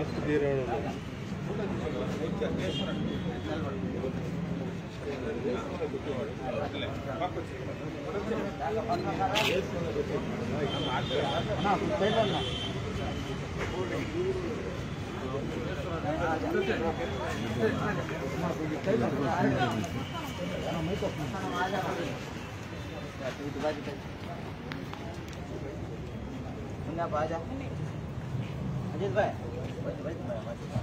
अजित भाई बस बस बस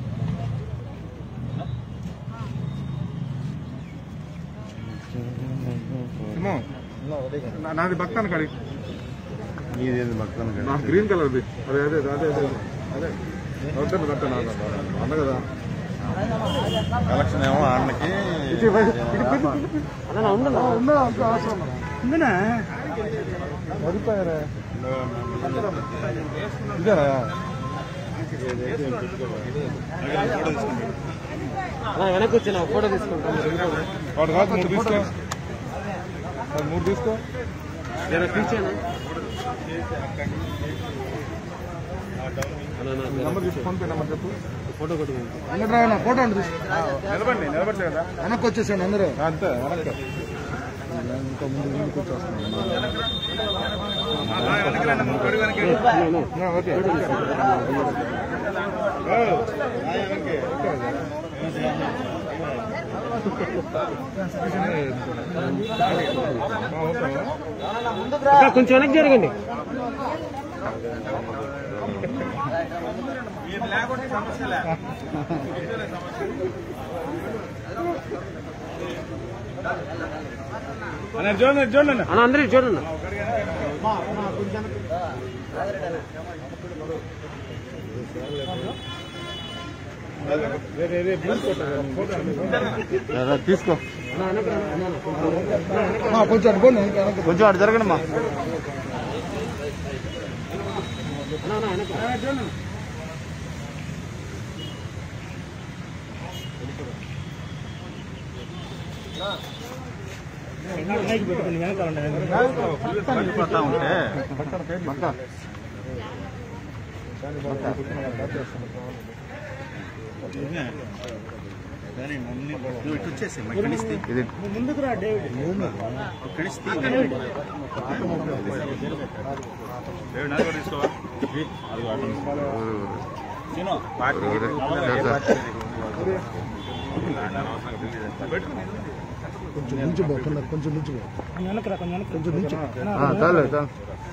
నా- నాది భక్తాను కడి నీదేంది భక్తం నా గ్రీన్ కలర్ది అదే అదే అదే అదే అదే వద్దు వద్దు నా అన్న కదా కలెక్షన్ ఏమో అన్నకి వదిలిపోయారా ఇదేనా వెనక్కి వచ్చిన ఫోటో తీసుకుంటాం వాడు కాదు మూడు తీసుకో వాడు మూడు తీసుకో నెంబర్ చెప్పు ఫోన్ పే నెంబర్ చెప్పు ఫోటో కొట్టు వెంకటరావు ఫోటో అండి నిలబండి నిలబట్టలే కదా వెనక్కి వచ్చేసాను అందరూ అంతే వెనక్కి ఇంకా ముందు ముందుకు వచ్చేస్తున్నాను ఓకే కొంచెం వెనక్కి జరగండి చూడండి చూడండి అన్న అందరికి చూడండి తీసుకో కొంచెం అనుకోండి వెనక్కి కొంచెం అటు జరగండి మా పడతా ఉంటే నువ్వు ఇటు వచ్చేసి కనిస్తే ఇది కనిస్తే కొంచెం నుంచి పోతున్నా కొంచెం నుంచి కొంచెం నుంచి చాలు చాలు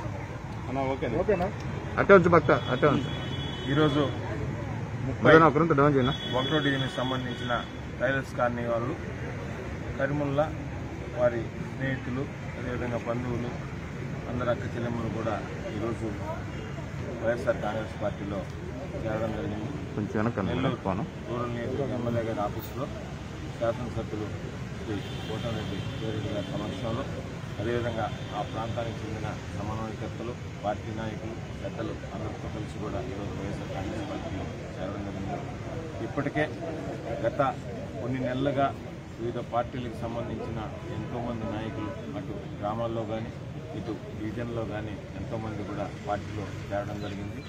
ఓకేనా అట్టే ఉంచు భక్త అట్టే ఉంచు ఈరోజు ముప్పై మదన ఒకరంత డౌన్ చేయనా ఒకటో డివిజన్కి సంబంధించిన టైలర్స్ కాలనీ వాళ్ళు కరిముల్లా వారి స్నేహితులు అదేవిధంగా బంధువులు అందరు అక్క చెల్లెమ్మలు కూడా ఈరోజు వైఎస్ఆర్ కాంగ్రెస్ పార్టీలో చేరడం జరిగింది కొంచెం వెనక నెల్లూరు పోను రూరల్ నియోజకవర్గ ఎమ్మెల్యే గారి ఆఫీసులో శాసనసభ్యులు శ్రీ కోటమిరెడ్డి పేరెడ్డి గారి సమక్షంలో అదేవిధంగా ఆ ప్రాంతానికి చెందిన సమన్వయకర్తలు పార్టీ నాయకులు పెద్దలు అందరితో కలిసి కూడా ఈరోజు వైఎస్ఆర్ కాంగ్రెస్ పార్టీలో చేరడం జరిగింది ఇప్పటికే గత కొన్ని నెలలుగా వివిధ పార్టీలకు సంబంధించిన ఎంతోమంది నాయకులు అటు గ్రామాల్లో కానీ ఇటు డివిజన్లో కానీ ఎంతోమంది కూడా పార్టీలో చేరడం జరిగింది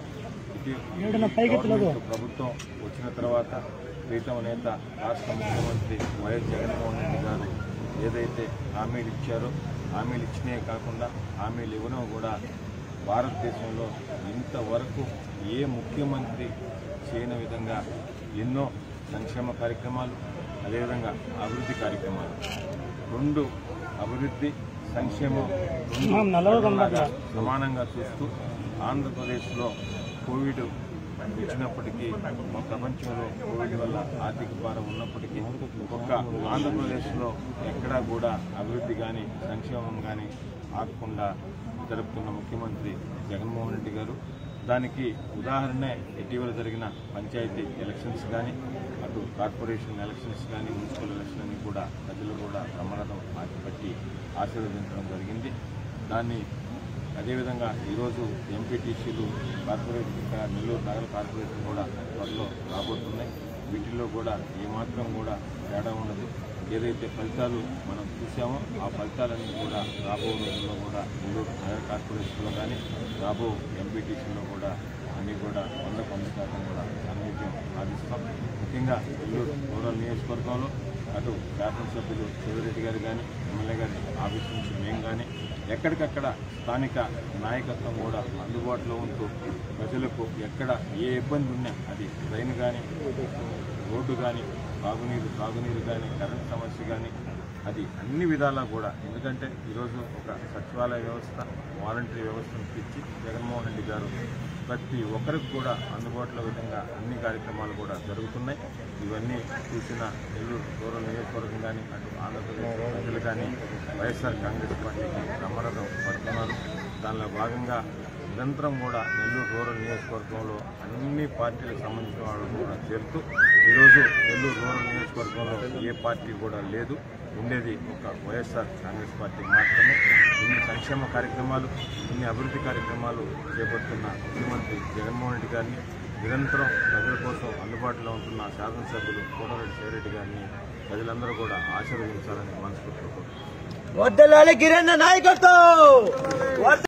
ఇది గవర్నమెంట్ ప్రభుత్వం వచ్చిన తర్వాత ప్రీతమ నేత రాష్ట్ర ముఖ్యమంత్రి వైఎస్ జగన్మోహన్ రెడ్డి గారు ఏదైతే హామీలు ఇచ్చారో హామీలు ఇచ్చినే కాకుండా హామీలు ఇవ్వడం కూడా భారతదేశంలో ఇంతవరకు ఏ ముఖ్యమంత్రి చేయని విధంగా ఎన్నో సంక్షేమ కార్యక్రమాలు అదేవిధంగా అభివృద్ధి కార్యక్రమాలు రెండు అభివృద్ధి సంక్షేమం రెండు లాగా సమానంగా చూస్తూ ఆంధ్రప్రదేశ్లో కోవిడ్ వచ్చినప్పటికీ మా ప్రపంచంలో కోవిడ్ వల్ల ఆర్థిక భారం ఉన్నప్పటికీ ఒక్క ఆంధ్రప్రదేశ్లో ఎక్కడా కూడా అభివృద్ధి కానీ సంక్షేమం కానీ ఆగకుండా జరుపుతున్న ముఖ్యమంత్రి జగన్మోహన్ రెడ్డి గారు దానికి ఉదాహరణే ఇటీవల జరిగిన పంచాయతీ ఎలక్షన్స్ కానీ అటు కార్పొరేషన్ ఎలక్షన్స్ కానీ మున్సిపల్ ఎలక్షన్ అని కూడా ప్రజలు కూడా ప్రమాదం ఆటిపట్టి ఆశీర్వదించడం జరిగింది దాన్ని అదేవిధంగా ఈరోజు ఎంపీటీసీలు కార్పొరేషన్ నెల్లూరు నగర కార్పొరేషన్ కూడా త్వరలో రాబోతున్నాయి వీటిల్లో కూడా ఏమాత్రం కూడా తేడా ఉండదు ఏదైతే ఫలితాలు మనం చూసామో ఆ ఫలితాలన్నీ కూడా రాబో రోజుల్లో కూడా నెల్లూరు నగర కార్పొరేషన్లో కానీ రాబో ఎంపీటీసీలో కూడా అన్నీ కూడా వంద వంద శాతం కూడా ముఖ్యంగా నెల్లూరు రూరల్ నియోజకవర్గంలో అటు శాసనసభ్యులు శివరెడ్డి గారు కానీ ఎమ్మెల్యే గారి ఆఫీస్ నుంచి మేము కానీ ఎక్కడికక్కడ స్థానిక నాయకత్వం కూడా అందుబాటులో ఉంటూ ప్రజలకు ఎక్కడ ఏ ఇబ్బంది ఉన్నా అది ట్రైన్ కానీ రోడ్డు కానీ తాగునీరు తాగునీరు కానీ కరెంట్ సమస్య కానీ అది అన్ని విధాలా కూడా ఎందుకంటే ఈరోజు ఒక సచివాలయ వ్యవస్థ వాలంటరీ వ్యవస్థను తెచ్చి జగన్మోహన్ రెడ్డి గారు ప్రతి ఒక్కరికి కూడా అందుబాటులో విధంగా అన్ని కార్యక్రమాలు కూడా జరుగుతున్నాయి ఇవన్నీ చూసిన నెల్లూరు రూరల్ నియోజకవర్గం కానీ అటు ఆంధ్రప్రదేశ్ ప్రజలు కానీ వైఎస్ఆర్ కాంగ్రెస్ పార్టీకి బ్రహ్మరథం పడుతున్నారు దానిలో భాగంగా నిరంతరం కూడా నెల్లూరు రూరల్ నియోజకవర్గంలో అన్ని పార్టీలకు సంబంధించిన వాళ్ళు కూడా చేరుతూ ఈరోజు నెల్లూరు రూరల్ నియోజకవర్గంలో ఏ పార్టీ కూడా లేదు ఉండేది ఒక వైఎస్ఆర్ కాంగ్రెస్ పార్టీ మాత్రమే ఇన్ని సంక్షేమ కార్యక్రమాలు ఇన్ని అభివృద్ధి కార్యక్రమాలు చేపడుతున్న ముఖ్యమంత్రి జగన్మోహన్ రెడ్డి గారిని నిరంతరం ప్రజల కోసం అందుబాటులో ఉంటున్న శాసనసభ్యులు కోటరెడ్డి శివరెడ్డి గారిని ప్రజలందరూ కూడా ఆశీర్వదించాలని మనస్ఫూర్తిగా కోరుతున్నాను. వద్దలాలి కిరణ్ నాయకత్వం